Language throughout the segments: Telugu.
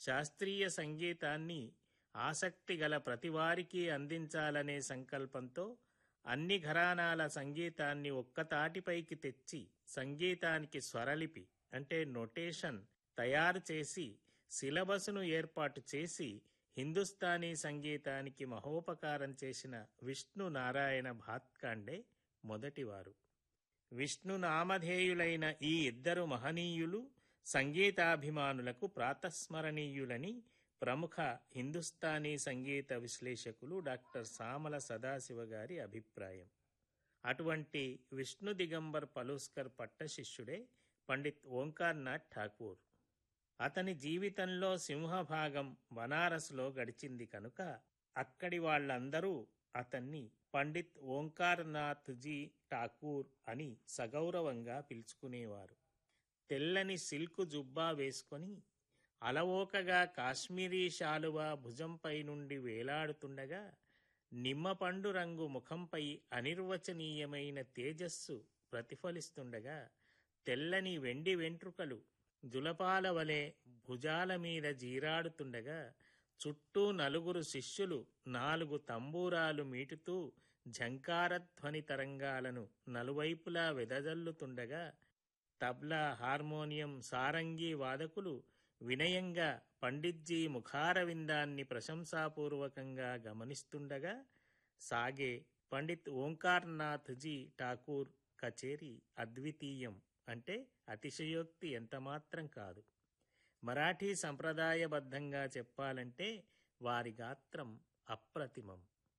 శాస్త్రీయ సంగీతాన్ని ఆసక్తి గల ప్రతివారికి అందించాలనే సంకల్పంతో అన్ని ఘరానాల సంగీతాన్ని ఒక్కతాటిపైకి తెచ్చి సంగీతానికి స్వరలిపి అంటే నొటేషన్ తయారు చేసి సిలబస్ను ఏర్పాటు చేసి హిందుస్థానీ సంగీతానికి మహోపకారం చేసిన విష్ణు నారాయణ భాత్కాండే మొదటివారు విష్ణు నామధేయులైన ఈ ఇద్దరు మహనీయులు సంగీతాభిమానులకు ప్రాతస్మరణీయులని ప్రముఖ హిందుస్థానీ సంగీత విశ్లేషకులు డాక్టర్ సామల సదాశివ గారి అభిప్రాయం అటువంటి విష్ణు దిగంబర్ పలుస్కర్ పట్టశిష్యుడే పండిత్ ఓంకార్నాథ్ ఠాకూర్ అతని జీవితంలో సింహభాగం బనారస్లో గడిచింది కనుక అక్కడి వాళ్ళందరూ అతన్ని పండిత్ ఓంకార్నాథ్జీ ఠాకూర్ అని సగౌరవంగా పిలుచుకునేవారు తెల్లని సిల్కు జుబ్బా వేసుకొని అలవోకగా కాశ్మీరీ శాలువా భుజంపై నుండి వేలాడుతుండగా నిమ్మపండు రంగు ముఖంపై అనిర్వచనీయమైన తేజస్సు ప్రతిఫలిస్తుండగా తెల్లని వెండి వెంట్రుకలు జులపాల వలె భుజాల మీద జీరాడుతుండగా చుట్టూ నలుగురు శిష్యులు నాలుగు తంబూరాలు మీటుతూ ఝంకారధ్వని తరంగాలను నలువైపులా వెదజల్లుతుండగా తబ్లా హార్మోనియం సారంగీ వాదకులు వినయంగా పండిట్జీ ముఖారవిందాన్ని ప్రశంసాపూర్వకంగా గమనిస్తుండగా సాగే పండిత్ ఓంకార్నాథ్జీ ఠాకూర్ కచేరీ అద్వితీయం అంటే అతిశయోక్తి ఎంతమాత్రం కాదు మరాఠీ సంప్రదాయబద్ధంగా చెప్పాలంటే వారి గాత్రం అప్రతిమం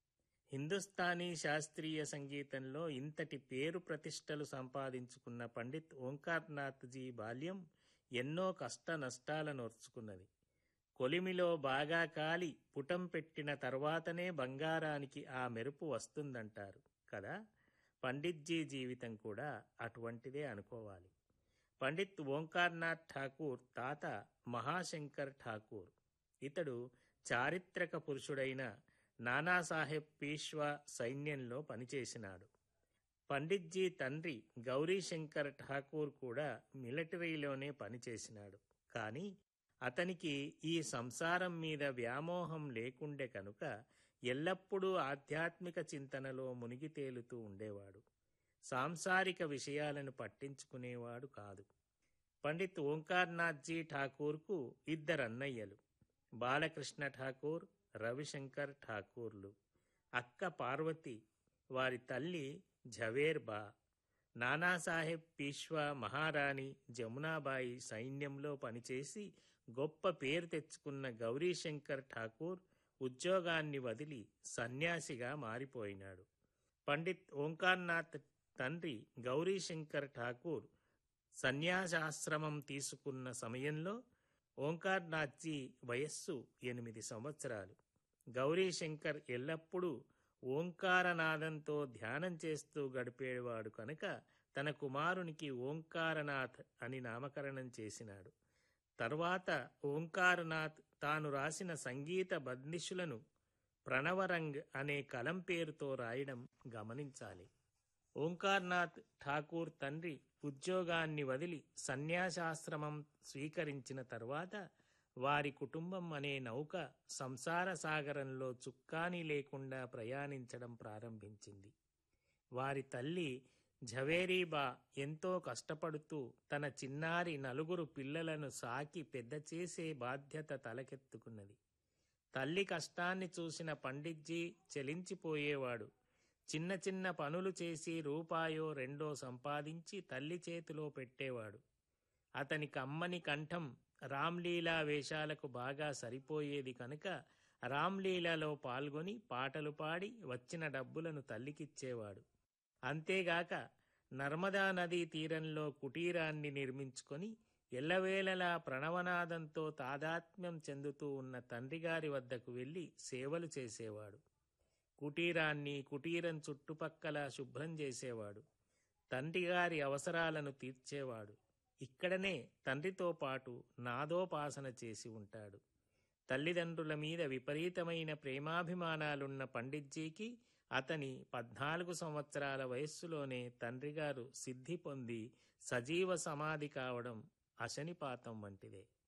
హిందుస్థానీ శాస్త్రీయ సంగీతంలో ఇంతటి పేరు ప్రతిష్టలు సంపాదించుకున్న పండిత్ ఓంకార్నాథ్జీ బాల్యం ఎన్నో కష్ట నష్టాలను ఓర్చుకున్నది కొలిమిలో బాగా కాలి పుటం పెట్టిన తర్వాతనే బంగారానికి ఆ మెరుపు వస్తుందంటారు కదా పండిట్జీ జీవితం కూడా అటువంటిదే అనుకోవాలి పండిత్ ఓంకార్నాథ్ ఠాకూర్ తాత మహాశంకర్ ఠాకూర్ ఇతడు చారిత్రక పురుషుడైన నానాసాహెబ్ పీష్వా సైన్యంలో పనిచేసినాడు పండిట్జీ తండ్రి గౌరీశంకర్ ఠాకూర్ కూడా మిలిటరీలోనే పనిచేసినాడు కానీ అతనికి ఈ సంసారం మీద వ్యామోహం లేకుండే కనుక ఎల్లప్పుడూ ఆధ్యాత్మిక చింతనలో మునిగి తేలుతూ ఉండేవాడు సాంసారిక విషయాలను పట్టించుకునేవాడు కాదు పండిత్ ఓంకార్నాథ్జీ ఠాకూర్కు ఇద్దరన్నయ్యలు బాలకృష్ణ ఠాకూర్ రవిశంకర్ ఠాకూర్లు అక్క పార్వతి వారి తల్లి ఝవేర్బా నానాసాహెబ్ పీష్వా మహారాణి జమునాబాయి సైన్యంలో పనిచేసి గొప్ప పేరు తెచ్చుకున్న గౌరీశంకర్ ఠాకూర్ ఉద్యోగాన్ని వదిలి సన్యాసిగా మారిపోయినాడు పండిత్ ఓంకార్నాథ్ తండ్రి గౌరీశంకర్ ఠాకూర్ సన్యాసాశ్రమం తీసుకున్న సమయంలో ఓంకార్నాథ్జీ వయస్సు ఎనిమిది సంవత్సరాలు గౌరీశంకర్ ఎల్లప్పుడూ ఓంకారనాదంతో ధ్యానం చేస్తూ గడిపేవాడు కనుక తన కుమారునికి ఓంకారనాథ్ అని నామకరణం చేసినాడు తర్వాత ఓంకారనాథ్ తాను రాసిన సంగీత బందిషులను ప్రణవరంగ్ అనే కలం పేరుతో రాయడం గమనించాలి ఓంకార్నాథ్ ఠాకూర్ తండ్రి ఉద్యోగాన్ని వదిలి సన్యాసాశ్రమం స్వీకరించిన తర్వాత వారి కుటుంబం అనే నౌక సంసార సాగరంలో చుక్కాని లేకుండా ప్రయాణించడం ప్రారంభించింది వారి తల్లి ఝవేరీబా ఎంతో కష్టపడుతూ తన చిన్నారి నలుగురు పిల్లలను సాకి పెద్ద చేసే బాధ్యత తలకెత్తుకున్నది తల్లి కష్టాన్ని చూసిన పండిట్జీ చెలించిపోయేవాడు చిన్న చిన్న పనులు చేసి రూపాయో రెండో సంపాదించి తల్లి చేతిలో పెట్టేవాడు అతని కమ్మని కంఠం రామ్లీలా వేషాలకు బాగా సరిపోయేది కనుక రామ్లీలలో పాల్గొని పాటలు పాడి వచ్చిన డబ్బులను తల్లికిచ్చేవాడు అంతేగాక నర్మదా నదీ తీరంలో కుటీరాన్ని నిర్మించుకొని ఎల్లవేళలా ప్రణవనాదంతో తాదాత్మ్యం చెందుతూ ఉన్న తండ్రిగారి వద్దకు వెళ్ళి సేవలు చేసేవాడు కుటీరాన్ని కుటీరం చుట్టుపక్కల శుభ్రం చేసేవాడు తండ్రిగారి అవసరాలను తీర్చేవాడు ఇక్కడనే తండ్రితో పాటు నాదోపాసన చేసి ఉంటాడు తల్లిదండ్రుల మీద విపరీతమైన ప్రేమాభిమానాలున్న పండిట్జీకి అతని పద్నాలుగు సంవత్సరాల వయస్సులోనే తండ్రిగారు సిద్ధి పొంది సజీవ సమాధి కావడం అశనిపాతం వంటిదే